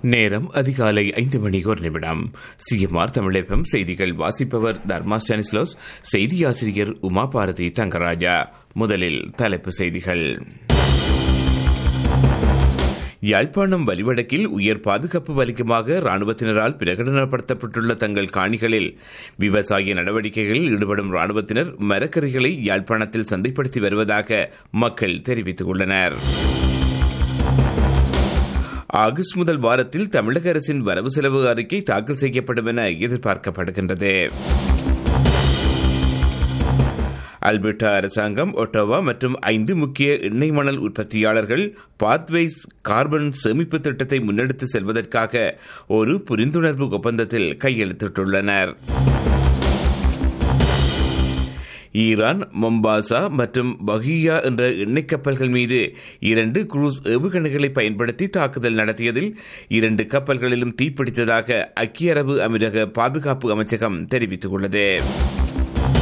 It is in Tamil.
நேரம் அதிகாலை ஐந்து மணி ஒரு நிமிடம் சிஎம்ஆர் தமிழகம் செய்திகள் வாசிப்பவர் தர்மா ஸ்டானிஸ்லோஸ் செய்தி ஆசிரியர் உமா பாரதி தங்கராஜா முதலில் தலைப்பு செய்திகள் யாழ்ப்பாணம் வலிவடக்கில் உயர் பாதுகாப்பு வலிக்கமாக ராணுவத்தினரால் பிரகடனப்படுத்தப்பட்டுள்ள தங்கள் காணிகளில் விவசாய நடவடிக்கைகளில் ஈடுபடும் ராணுவத்தினர் மரக்கறிகளை யாழ்ப்பாணத்தில் சந்தைப்படுத்தி வருவதாக மக்கள் தெரிவித்துள்ளனர் ஆகஸ்ட் முதல் வாரத்தில் தமிழக அரசின் வரவு செலவு அறிக்கை தாக்கல் செய்யப்படும் என எதிர்பார்க்கப்படுகின்றது அல்பர்டா அரசாங்கம் ஒட்டோவா மற்றும் ஐந்து முக்கிய எண்ணெய் மணல் உற்பத்தியாளர்கள் பாத்வேஸ் கார்பன் சேமிப்பு திட்டத்தை முன்னெடுத்து செல்வதற்காக ஒரு புரிந்துணர்வு ஒப்பந்தத்தில் கையெழுத்திட்டுள்ளனர் ஈரான் மொம்பாசா மற்றும் பஹியா என்ற எண்ணெய் கப்பல்கள் மீது இரண்டு குரூஸ் ஏவுகணைகளை பயன்படுத்தி தாக்குதல் நடத்தியதில் இரண்டு கப்பல்களிலும் தீப்பிடித்ததாக ஐக்கிய அரபு அமீரக பாதுகாப்பு அமைச்சகம் தெரிவித்துள்ளது